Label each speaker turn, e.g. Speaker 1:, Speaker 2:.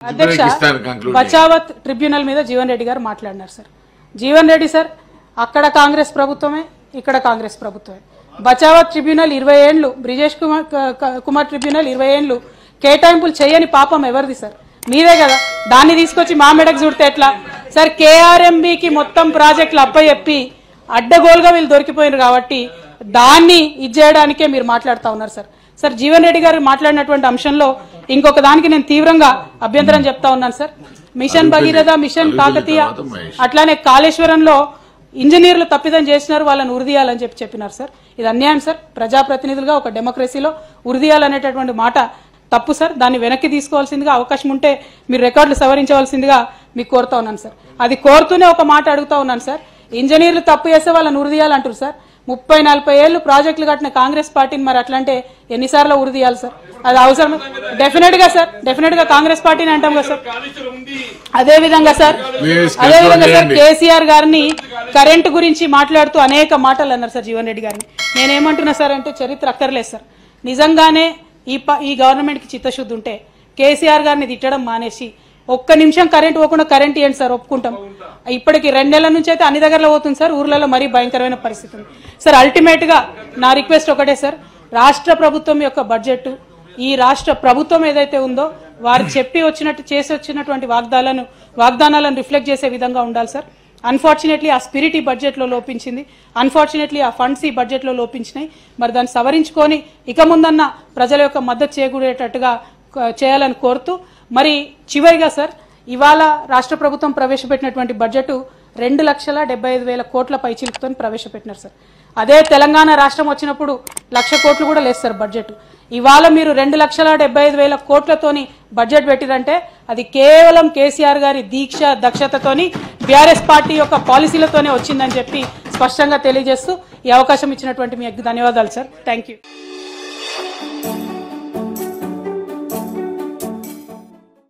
Speaker 1: అధ్యక్ష
Speaker 2: Uzbekistan conclude
Speaker 1: Bachawat tribunal మీద జీవన్ రెడ్డి గారు మాట్లాడినారు సార్ జీవన్ రెడ్డి సార్ అక్కడ కాంగ్రెస్ ప్రభుత్వమే ఇక్కడ కాంగ్రెస్ ప్రభుత్వమే బచావత్ ట్రిబ్యునల్ ఇరవై ఏండ్లు బ్రిజేష్ కుమార్ క- క- కుమార్ ట్రిబ్యునల్ ఇరవై ఏండ్లు కేటాయింపులు చేయని పాపం ఎవరిది సార్ మీదే కదా దాన్ని తీసుకొచ్చి మా మెడకు చూడితే ఎట్లా సార్ కేఆర్ఎంబికి మొత్తం ప్రాజెక్టులు అప్పచెప్పి అడ్డగోలుగా వీళ్ళు దొరికిపోయినారు కాబట్టి దాన్ని ఇది చేయడానికే మీరు మాట్లాడుతూ ఉన్నారు సార్ సార్ జీవన్ రెడ్డి గారు మాట్లాడినటువంటి అంశంలో ఇంకొక దానికి నేను తీవ్రంగా అభ్యంతరం చెప్తా ఉన్నాను sir mission Bhagiratha mission Kakatiya
Speaker 2: తర్వాత మహేష్.
Speaker 1: అట్లానే కాళేశ్వరంలో ఇంజనీర్లు తప్పిదం చేసినారు వాళ్ళని ఉరిదీయాలని చెప్పి చెప్పినారు సార్ ఇది అన్యాయం సార్ ప్రజాప్రతినిధులుగా ఒక డెమోక్రసీలో ఉరిదీయాలనేటటువంటి మాట తప్పు సార్ దాన్ని వెనక్కి తీసుకోవాల్సిందిగా అవకాశం ఉంటే మీరు రికార్డులు సవరించవలసిందిగా మీకు కోరుతా ఉన్నాను సార్ అది కోరుతూనే ఒక మాట అడుగుతా ఉన్నాను సార్ ఇంజనీర్లు తప్పు చేస్తే వాళ్ళని ఉరిదీయాలంటారు సార్ ముప్పై నలభై ఏళ్ళు ప్రాజెక్టులు కట్టిన కాంగ్రెస్ పార్టీని మరి అట్లంటే ఎన్నిసార్లు ఉరిదీయాలి సార్ అది అవసరం డెఫినెట్ గా సార్ డెఫినెట్ గా కాంగ్రెస్ పార్టీని అంటాం కదా సార్ అదే విధంగా సార్
Speaker 2: Please
Speaker 1: అదే విధంగా సార్
Speaker 2: control చేయండి.
Speaker 1: కేసీఆర్ గారిని కరెంటు గురించి మాట్లాడుతూ అనేక మాటలు అన్నారు సార్ జీవన్ రెడ్డి గారిని నేనేమంటున్నా సార్ అంటే చరిత్ర అక్కర్లేదు సార్ నిజంగానే ఈ ప- ఈ గవర్నమెంట్ కి చిత్తశుద్ధి ఉంటే కేసీఆర్ గారిని తిట్టడం మానేసి ఒక్క నిమిషం కరెంట్ పోకుండా కరెంట్ ఇవ్వండి సార్ ఒప్పుకుంటాం ఇప్పటికి రెండు నెలల నుంచి అయితే అన్ని దగ్గరలో పోతుంది సార్ ఊర్లలో మరీ భయంకరమైన పరిస్థితి ఉంది సార్ అల్టిమేట్ గా నా రిక్వెస్ట్ ఒకటే సార్ రాష్ట్ర ప్రభుత్వం యొక్క బడ్జెట్ ఈ రాష్ట్ర ప్రభుత్వం ఏదైతే ఉందో వారు చెప్పి వచ్చినట్టు చేసి వచ్చినటువంటి వాగ్దానాలను వాగ్దానాలను రిఫ్లెక్ట్ చేసే విధంగా ఉండాలి సార్ అన్ఫార్చునేట్లీ ఆ స్పిరిట్ ఈ బడ్జెట్ లో లోపించింది అన్ఫార్చునేట్లీ ఆ ఫండ్స్ ఈ బడ్జెట్ లో లోపించినాయి మరి దాన్ని సవరించుకొని ఇక ముందన్న ప్రజల యొక్క మద్దతు చేకూరేటట్టుగా క- చేయాలని కోరుతూ మరి చివరిగా సార్ ఇవాళ రాష్ట్ర ప్రభుత్వం ప్రవేశపెట్టినటువంటి బడ్జెట్ రెండు లక్షల డెబ్బై ఐదు వేల కోట్ల పైచిలుకుతో ప్రవేశపెట్టినారు సార్ అదే తెలంగాణ రాష్ట్రం వచ్చినప్పుడు లక్ష కోట్లు కూడా లేదు సార్ బడ్జెట్ ఇవాళ మీరు రెండు లక్షల డెబ్బై ఐదు వేల కోట్లతోని బడ్జెట్ పెట్టిరంటే అది కేవలం కేసీఆర్ గారి దీక్ష దక్షతతోని బీఆర్ఎస్ పార్టీ యొక్క పాలసీలతోనే వచ్చిందని చెప్పి స్పష్టంగా తెలియజేస్తూ ఈ అవకాశం ఇచ్చినటువంటి మీకు ధన్యవాదాలు సార్ థ్యాంక్ యూ